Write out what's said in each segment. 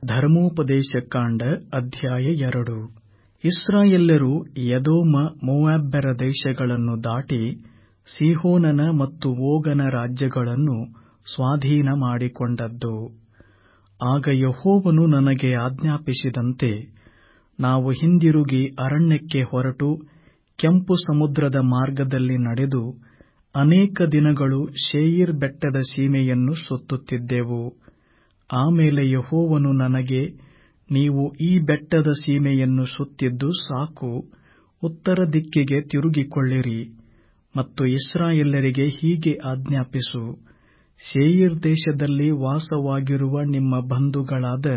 ಧರ್ಮೋಪದೇಶಕಾಂಡ ಅಧ್ಯಾಯ ಎರಡು ಇಸ್ರಾಯೇಲ್ಯರು ಎದೋಮ ಮೋವಾಬ್ಯರ ದೇಶಗಳನ್ನು ದಾಟಿ ಸೀಹೋನನ ಮತ್ತು ಓಗನ ರಾಜ್ಯಗಳನ್ನು ಸ್ವಾಧೀನ ಮಾಡಿಕೊಂಡದ್ದು ಆಗ ಯೆಹೋವನು ನನಗೆ ಆಜ್ಞಾಪಿಸಿದಂತೆ ನಾವು ಹಿಂದಿರುಗಿ ಅರಣ್ಯಕ್ಕೆ ಹೊರಟು ಕೆಂಪು ಸಮುದ್ರದ ಮಾರ್ಗದಲ್ಲಿ ನಡೆದು ಅನೇಕ ದಿನಗಳು ಸೇಯೀರ್ ಬೆಟ್ಟದ ಸೀಮೆಯನ್ನು ಸುತ್ತುತ್ತಿದ್ದೆವು ಆಮೇಲೆ ಯೆಹೋವನು ನನಗೆ ನೀವು ಈ ಬೆಟ್ಟದ ಸೀಮೆಯನ್ನು ಸುತ್ತಿದ್ದು ಸಾಕು ಉತ್ತರ ದಿಕ್ಕಿಗೆ ತಿರುಗಿಕೊಳ್ಳಿರಿ ಮತ್ತು ಇಸ್ರಾಯೇಲ್ಯರಿಗೆ ಹೀಗೆ ಆಜ್ಞಾಪಿಸು ಸೇಯೀರ್ ದೇಶದಲ್ಲಿ ವಾಸವಾಗಿರುವ ನಿಮ್ಮ ಬಂಧುಗಳಾದ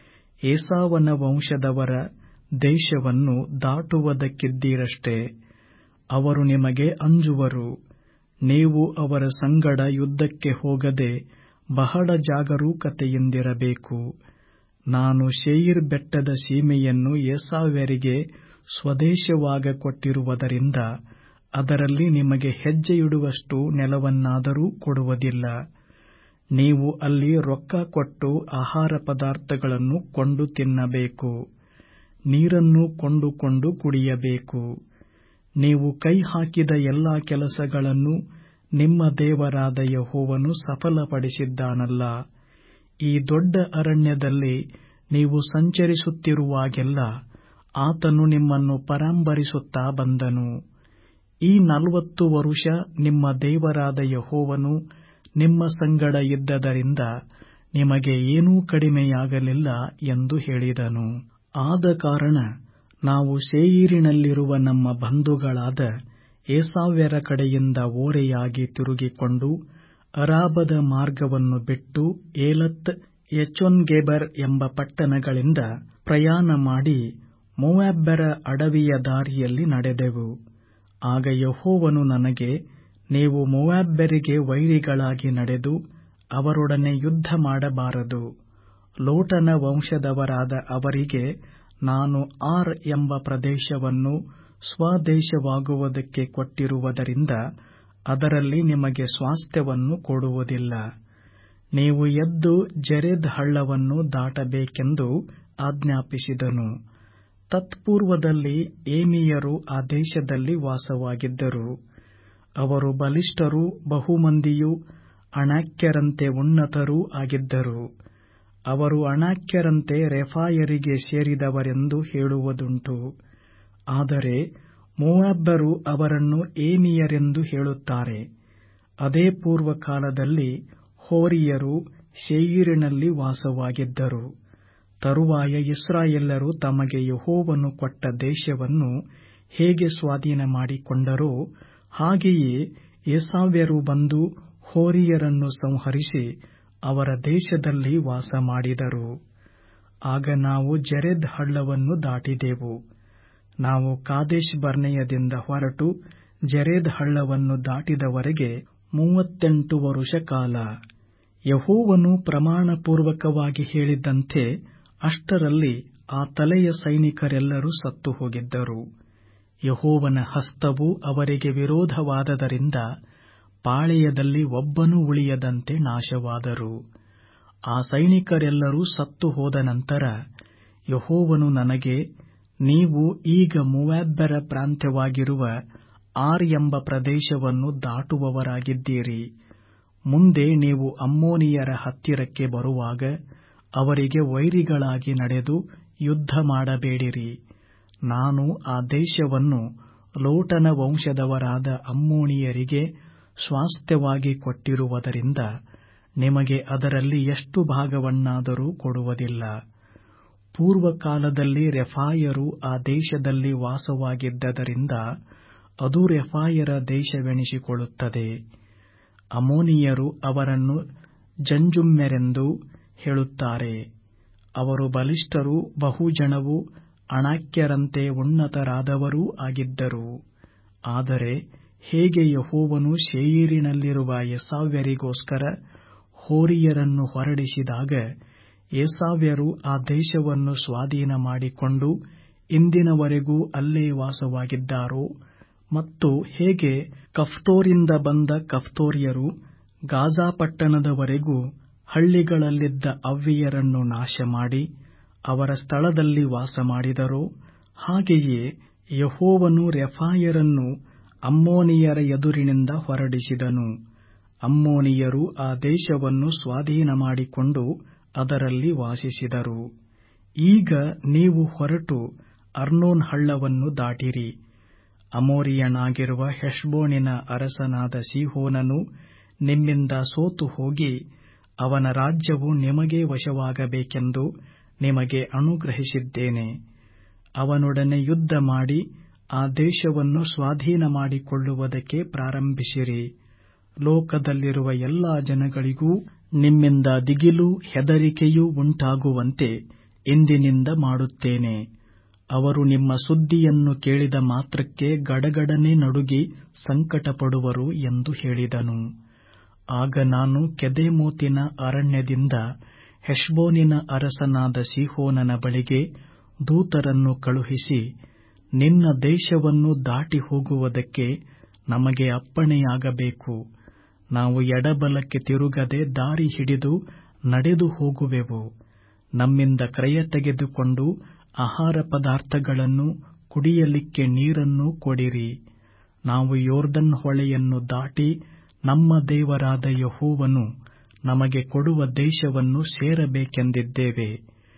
ಏಸಾವನ ವಂಶದವರ ದೇಶವನ್ನು ದಾಟುವುದಕ್ಕಿದ್ದೀರಷ್ಟೆ ಅವರು ನಿಮಗೆ ಅಂಜುವರು ನೀವು ಅವರ ಸಂಗಡ ಯುದ್ಧಕ್ಕೆ ಹೋಗದೆ ಬಹಳ ಜಾಗರೂಕತೆಯಿಂದಿರಬೇಕು ನಾನು ಸೇಯೀರ್ ಬೆಟ್ಟದ ಸೀಮೆಯನ್ನು ಏಸಾವ್ಯರಿಗೆ ಸ್ವದೇಶವಾಗ ಕೊಟ್ಟಿರುವುದರಿಂದ ಅದರಲ್ಲಿ ನಿಮಗೆ ಹೆಜ್ಜೆಯಿಡುವಷ್ಟು ನೆಲವನ್ನಾದರೂ ಕೊಡುವುದಿಲ್ಲ ನೀವು ಅಲ್ಲಿ ರೊಕ್ಕ ಕೊಟ್ಟು ಆಹಾರ ಪದಾರ್ಥಗಳನ್ನು ಕೊಂಡು ತಿನ್ನಬೇಕು ನೀರನ್ನು ಕೊಂಡುಕೊಂಡು ಕುಡಿಯಬೇಕು ನೀವು ಕೈ ಹಾಕಿದ ಎಲ್ಲಾ ಕೆಲಸಗಳನ್ನು ನಿಮ್ಮ ದೇವರಾದ ಯೆಹೋವನು ಸಫಲಪಡಿಸಿದ್ದಾನಲ್ಲ ಈ ದೊಡ್ಡ ಅರಣ್ಯದಲ್ಲಿ ನೀವು ಸಂಚರಿಸುತ್ತಿರುವಾಗೆಲ್ಲ ಆತನು ನಿಮ್ಮನ್ನು ಪರಾಂಬರಿಸುತ್ತಾ ಬಂದನು ಈ ನಲವತ್ತು ವರುಷ ನಿಮ್ಮ ದೇವರಾದ ಯೆಹೋವನು ನಿಮ್ಮ ಸಂಗಡ ಇದ್ದದರಿಂದ ನಿಮಗೆ ಏನೂ ಕಡಿಮೆಯಾಗಲಿಲ್ಲ ಎಂದು ಹೇಳಿದನು ಆದ ಕಾರಣ ನಾವು ಸೇಯೀರಿನಲ್ಲಿರುವ ನಮ್ಮ ಬಂಧುಗಳಾದ ಏಸಾವ್ಯರ ಕಡೆಯಿಂದ ಓರೆಯಾಗಿ ತಿರುಗಿಕೊಂಡು ಅರಾಬದ ಮಾರ್ಗವನ್ನು ಬಿಟ್ಟು ಏಲತ್ ಎಚೋನ್ಗೆಬರ್ ಎಂಬ ಪಟ್ಟಣಗಳಿಂದ ಪ್ರಯಾಣ ಮಾಡಿ ಮೋವಾಬ್ಯರ ಅಡವಿಯ ದಾರಿಯಲ್ಲಿ ನಡೆದೆವು ಆಗ ಯೆಹೋವನು ನನಗೆ ನೀವು ಮೋವಾಬ್ಯರಿಗೆ ವೈರಿಗಳಾಗಿ ನಡೆದು ಅವರೊಡನೆ ಯುದ್ಧ ಮಾಡಬಾರದು ಲೋಟನ ವಂಶದವರಾದ ಅವರಿಗೆ ನಾನು ಆರ್ ಎಂಬ ಪ್ರದೇಶವನ್ನು ಸ್ವದೇಶವಾಗುವುದಕ್ಕೆ ಕೊಟ್ಟಿರುವುದರಿಂದ ಅದರಲ್ಲಿ ನಿಮಗೆ ಸ್ವಾಸ್ಥ್ಯವನ್ನು ಕೊಡುವುದಿಲ್ಲ ನೀವು ಎದ್ದು ಜೆರೆದ್ ಹಳ್ಳವನ್ನು ದಾಟಬೇಕೆಂದು ಆಜ್ಞಾಪಿಸಿದನು ತತ್ಪೂರ್ವದಲ್ಲಿ ಏಮಿಯರು ಆ ದೇಶದಲ್ಲಿ ವಾಸವಾಗಿದ್ದರು ಅವರು ಬಲಿಷ್ಠರೂ ಬಹುಮಂದಿಯೂ ಅಣಾಕ್ಯರಂತೆ ಉನ್ನತರೂ ಆಗಿದ್ದರು ಅವರು ಅಣಾಕ್ಯರಂತೆ ರೆಫಾಯರಿಗೆ ಸೇರಿದವರೆಂದು ಹೇಳುವುದುಂಟು ಆದರೆ ಮೋವಾಬ್ಯರು ಅವರನ್ನು ಏಮಿಯರೆಂದು ಹೇಳುತ್ತಾರೆ ಅದೇ ಪೂರ್ವಕಾಲದಲ್ಲಿ ಹೋರಿಯರು ಸೇಯೀರಿನಲ್ಲಿ ವಾಸವಾಗಿದ್ದರು ತರುವಾಯ ಇಸ್ರಾಯೇಲ್ಯರು ತಮಗೆ ಯೆಹೋವನು ಕೊಟ್ಟ ದೇಶವನ್ನು ಹೇಗೆ ಸ್ವಾಧೀನ ಮಾಡಿಕೊಂಡರೋ ಹಾಗೆಯೇ ಏಸಾವ್ಯರು ಬಂದು ಹೋರಿಯರನ್ನು ಸಂಹರಿಸಿ ಅವರ ದೇಶದಲ್ಲಿ ವಾಸ ಮಾಡಿದರು ಆಗ ನಾವು ಜೆರೆದ್ ಹಳ್ಳವನ್ನು ದಾಟಿದೆವು ನಾವು ಕಾದೇಶ್ ಬರ್ನೆಯದಿಂದ ಹೊರಟು ಜೆರೆದ್ ಹಳ್ಳವನ್ನು ದಾಟಿದವರೆಗೆ ಮೂವತ್ತೆಂಟು ವರುಷ ಕಾಲ ಯಹೋವನು ಪ್ರಮಾಣಪೂರ್ವಕವಾಗಿ ಹೇಳಿದ್ದಂತೆ ಅಷ್ಟರಲ್ಲಿ ಆ ತಲೆಯ ಸೈನಿಕರೆಲ್ಲರೂ ಸತ್ತು ಹೋಗಿದ್ದರು ಯಹೋವನ ಹಸ್ತವು ಅವರಿಗೆ ವಿರೋಧವಾದದರಿಂದ ಪಾಳೆಯದಲ್ಲಿ ಒಬ್ಬನೂ ಉಳಿಯದಂತೆ ನಾಶವಾದರು ಆ ಸೈನಿಕರೆಲ್ಲರೂ ಸತ್ತು ಹೋದ ನಂತರ ಯಹೋವನು ನನಗೆ ನೀವು ಈಗ ಮೋವಾಬ್ಯರ ಪ್ರಾಂತ್ಯವಾಗಿರುವ ಆರ್ ಎಂಬ ಪ್ರದೇಶವನ್ನು ದಾಟುವವರಾಗಿದ್ದೀರಿ ಮುಂದೆ ನೀವು ಅಮ್ಮೋನಿಯರ ಹತ್ತಿರಕ್ಕೆ ಬರುವಾಗ ಅವರಿಗೆ ವೈರಿಗಳಾಗಿ ನಡೆದು ಯುದ್ಧ ಮಾಡಬೇಡಿರಿ ನಾನು ಆ ದೇಶವನ್ನು ಲೋಟನ ವಂಶದವರಾದ ಅಮ್ಮೋನಿಯರಿಗೆ ಸ್ವಾಸ್ಥ್ಯವಾಗಿ ಕೊಟ್ಟಿರುವುದರಿಂದ ನಿಮಗೆ ಅದರಲ್ಲಿ ಎಷ್ಟು ಭಾಗವನ್ನಾದರೂ ಕೊಡುವುದಿಲ್ಲ ಪೂರ್ವಕಾಲದಲ್ಲಿ ರೆಫಾಯರು ಆ ದೇಶದಲ್ಲಿ ವಾಸವಾಗಿದ್ದರಿಂದ ಅದು ರೆಫಾಯರ ದೇಶವೆನಿಸಿಕೊಳ್ಳುತ್ತದೆ ಅಮೋನಿಯರು ಅವರನ್ನು ಜಂಜುಮ್ಯರೆಂದು ಹೇಳುತ್ತಾರೆ ಅವರು ಬಲಿಷ್ಠರೂ ಬಹುಜನವೂ ಅಣಾಕ್ಯರಂತೆ ಉನ್ನತರಾದವರೂ ಆಗಿದ್ದರು ಆದರೆ ಹೇಗೆ ಯಹೋವನು ಸೇಯೀರಿನಲ್ಲಿರುವ ಏಸಾವ್ಯರಿಗೋಸ್ಕರ ಹೋರಿಯರನ್ನು ಹೊರಡಿಸಿದಾಗ ಏಸಾವ್ಯರು ಆ ದೇಶವನ್ನು ಸ್ವಾಧೀನ ಮಾಡಿಕೊಂಡು ಇಂದಿನವರೆಗೂ ಅಲ್ಲೇ ವಾಸವಾಗಿದ್ದಾರೋ ಮತ್ತು ಹೇಗೆ ಕಫ್ತೋರಿಂದ ಬಂದ ಕಫ್ತೋರ್ಯರು ಗಾಜಾ ಪಟ್ಟಣದವರೆಗೂ ಹಳ್ಳಿಗಳಲ್ಲಿದ್ದ ಅವ್ವಿಯರನ್ನು ನಾಶಮಾಡಿ ಅವರ ಸ್ಥಳದಲ್ಲಿ ವಾಸಮಾಡಿದರೋ ಹಾಗೆಯೇ ಯೆಹೋವನು ರೆಫಾಯರನ್ನು ಅಮ್ಮೋನಿಯರ ಎದುರಿನಿಂದ ಹೊರಡಿಸಿದನು ಅಮ್ಮೋನಿಯರು ಆ ದೇಶವನ್ನು ಸ್ವಾಧೀನಮಾಡಿಕೊಂಡು ಅದರಲ್ಲಿ ವಾಸಿಸಿದರು ಈಗ ನೀವು ಹೊರಟು ಅರ್ನೋನ್ ಹಳ್ಳವನ್ನು ದಾಟಿರಿ ಅಮೋರಿಯನಾಗಿರುವ ಹೆಷ್ಬೋನಿನ ಅರಸನಾದ ಸೀಹೋನನು ನಿಮ್ಮಿಂದ ಸೋತು ಹೋಗಿ ಅವನ ರಾಜ್ಯವು ನಿಮಗೆ ವಶವಾಗಬೇಕೆಂದು ನಿಮಗೆ ಅನುಗ್ರಹಿಸಿದ್ದೇನೆ ಅವನೊಡನೆ ಯುದ್ಧ ಮಾಡಿ ಆ ದೇಶವನ್ನು ಸ್ವಾಧೀನಮಾಡಿಕೊಳ್ಳುವುದಕ್ಕೆ ಪ್ರಾರಂಭಿಸಿರಿ ಲೋಕದಲ್ಲಿರುವ ಎಲ್ಲಾ ಜನಗಳಿಗೂ ನಿಮ್ಮಿಂದ ದಿಗಿಲೂ ಹೆದರಿಕೆಯೂ ಉಂಟಾಗುವಂತೆ ಇಂದಿನಿಂದ ಮಾಡುತ್ತೇನೆ ಅವರು ನಿಮ್ಮ ಸುದ್ದಿಯನ್ನು ಕೇಳಿದ ಮಾತ್ರಕ್ಕೆ ಗಡಗಡನೆ ನಡುಗಿ ಸಂಕಟಪಡುವರು ಎಂದು ಹೇಳಿದನು ಆಗ ನಾನು ಕೆದೇಮೋತಿನ ಅರಣ್ಯದಿಂದ ಹೆಷ್ಬೋನಿನ ಅರಸನಾದ ಸೀಹೋನನ ಬಳಿಗೆ ದೂತರನ್ನು ಕಳುಹಿಸಿ ನಿನ್ನ ದೇಶವನ್ನು ದಾಟಿ ಹೋಗುವುದಕ್ಕೆ ನಮಗೆ ಅಪ್ಪಣೆಯಾಗಬೇಕು ನಾವು ಎಡಬಲಕ್ಕೆ ತಿರುಗದೆ ದಾರಿ ಹಿಡಿದು ನಡೆದು ಹೋಗುವೆವು ನಮ್ಮಿಂದ ಕ್ರಯ ತೆಗೆದುಕೊಂಡು ಆಹಾರ ಪದಾರ್ಥಗಳನ್ನು ಕುಡಿಯಲಿಕ್ಕೆ ನೀರನ್ನು ಕೊಡಿರಿ ನಾವು ಯೋರ್ದನ್ ಹೊಳೆಯನ್ನು ದಾಟಿ ನಮ್ಮ ದೇವರಾದ ಯಹೋವನು ನಮಗೆ ಕೊಡುವ ದೇಶವನ್ನು ಸೇರಬೇಕೆಂದಿದ್ದೇವೆ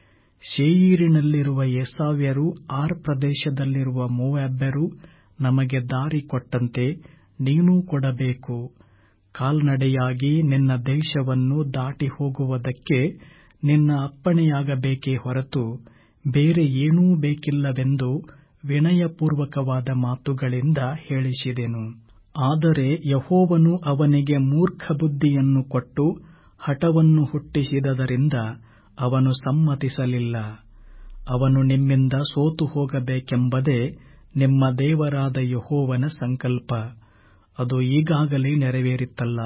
ಸೇಯೀರಿನಲ್ಲಿರುವ ಏಸಾವ್ಯರು ಆರ್ ಪ್ರದೇಶದಲ್ಲಿರುವ ಮೋವಾಬ್ಯರು ನಮಗೆ ದಾರಿ ಕೊಟ್ಟಂತೆ ನೀನೂ ಕೊಡಬೇಕು ಕಾಲ್ನಡೆಯಾಗಿ ನಿನ್ನ ದೇಶವನ್ನು ದಾಟಿ ಹೋಗುವುದಕ್ಕೆ ನಿನ್ನ ಅಪ್ಪಣೆಯಾಗಬೇಕೇ ಹೊರತು ಬೇರೆ ಏನೂ ಬೇಕಿಲ್ಲವೆಂದು ವಿನಯಪೂರ್ವಕವಾದ ಮಾತುಗಳಿಂದ ಹೇಳಿಸಿದೆನು ಆದರೆ ಯಹೋವನು ಅವನಿಗೆ ಮೂರ್ಖ ಬುದ್ಧಿಯನ್ನು ಕೊಟ್ಟು ಹಠವನ್ನು ಹುಟ್ಟಿಸಿದದರಿಂದ ಅವನು ಸಮ್ಮತಿಸಲಿಲ್ಲ ಅವನು ನಿಮ್ಮಿಂದ ಸೋತು ಹೋಗಬೇಕೆಂಬುದೇ ನಿಮ್ಮ ದೇವರಾದ ಯಹೋವನ ಸಂಕಲ್ಪ ಅದು ಈಗಾಗಲೇ ನೆರವೇರಿತಲ್ಲ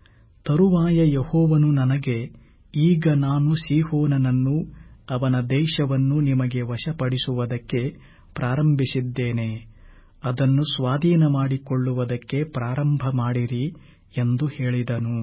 ತರುವಾಯ ಯಹೋವನು ನನಗೆ ಈಗ ನಾನು ಸೀಹೋನನನ್ನು ಅವನ ದೇಶವನ್ನು ನಿಮಗೆ ವಶಪಡಿಸುವುದಕ್ಕೆ ಪ್ರಾರಂಭಿಸಿದ್ದೇನೆ ಅದನ್ನು ಸ್ವಾಧೀನ ಮಾಡಿಕೊಳ್ಳುವುದಕ್ಕೆ ಪ್ರಾರಂಭ ಮಾಡಿರಿ ಎಂದು ಹೇಳಿದನು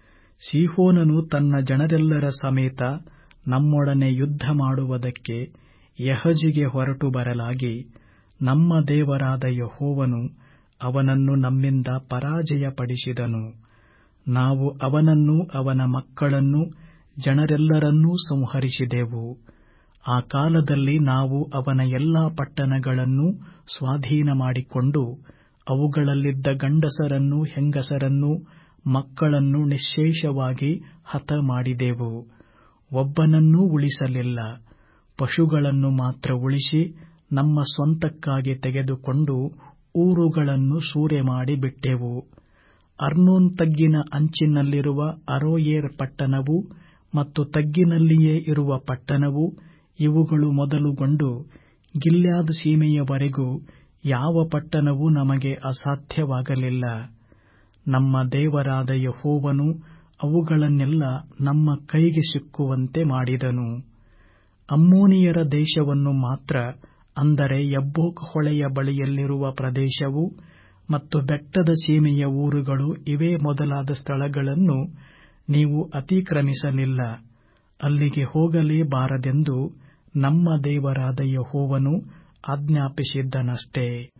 ಸೀಹೋನನು ತನ್ನ ಜನರೆಲ್ಲರ ಸಮೇತ ನಮ್ಮೊಡನೆ ಯುದ್ಧ ಮಾಡುವುದಕ್ಕೆ ಯಹಜಿಗೆ ಹೊರಟು ಬರಲಾಗಿ ನಮ್ಮ ದೇವರಾದ ಯಹೋವನು ಅವನನ್ನು ನಮ್ಮಿಂದ ಪರಾಜಯಪಡಿಸಿದನು ನಾವು ಅವನನ್ನೂ ಅವನ ಮಕ್ಕಳನ್ನೂ ಜನರೆಲ್ಲರನ್ನೂ ಸಂಹರಿಸಿದೆವು ಆ ಕಾಲದಲ್ಲಿ ನಾವು ಅವನ ಎಲ್ಲಾ ಪಟ್ಟಣಗಳನ್ನು ಸ್ವಾಧೀನ ಮಾಡಿಕೊಂಡು ಅವುಗಳಲ್ಲಿದ್ದ ಗಂಡಸರನ್ನೂ ಹೆಂಗಸರನ್ನೂ ಮಕ್ಕಳನ್ನು ನಿಶ್ಶೇಷವಾಗಿ ಹತ ಮಾಡಿದೆವು ಒಬ್ಬನನ್ನೂ ಉಳಿಸಲಿಲ್ಲ ಪಶುಗಳನ್ನು ಮಾತ್ರ ಉಳಿಸಿ ನಮ್ಮ ಸ್ವಂತಕ್ಕಾಗಿ ತೆಗೆದುಕೊಂಡು ಊರುಗಳನ್ನು ಸೂರೆಮಾಡಿ ಬಿಟ್ಟೆವು ಅರ್ನೋನ್ ತಗ್ಗಿನ ಅಂಚಿನಲ್ಲಿರುವ ಅರೋಯೇರ್ ಪಟ್ಟಣವು ಮತ್ತು ತಗ್ಗಿನಲ್ಲಿಯೇ ಇರುವ ಪಟ್ಟಣವು ಇವುಗಳು ಮೊದಲುಗೊಂಡು ಗಿಲ್ಯಾದ್ ಸೀಮೆಯವರೆಗೂ ಯಾವ ಪಟ್ಟಣವೂ ನಮಗೆ ಅಸಾಧ್ಯವಾಗಲಿಲ್ಲ ನಮ್ಮ ದೇವರಾದ ಯಹೋವನು ಅವುಗಳನ್ನೆಲ್ಲ ನಮ್ಮ ಕೈಗೆ ಸಿಕ್ಕುವಂತೆ ಮಾಡಿದನು ಅಮ್ಮೋನಿಯರ ದೇಶವನ್ನು ಮಾತ್ರ ಅಂದರೆ ಯಬ್ಬೋಕ್ ಹೊಳೆಯ ಬಳಿಯಲ್ಲಿರುವ ಪ್ರದೇಶವು ಮತ್ತು ಬೆಟ್ಟದ ಸೀಮೆಯ ಊರುಗಳು ಇವೇ ಮೊದಲಾದ ಸ್ಥಳಗಳನ್ನು ನೀವು ಅತಿಕ್ರಮಿಸಲಿಲ್ಲ ಅಲ್ಲಿಗೆ ಹೋಗಲೇಬಾರದೆಂದು ನಮ್ಮ ದೇವರಾದ ಯಹೋವನು ಆಜ್ಞಾಪಿಸಿದ್ದನಷ್ಟೇ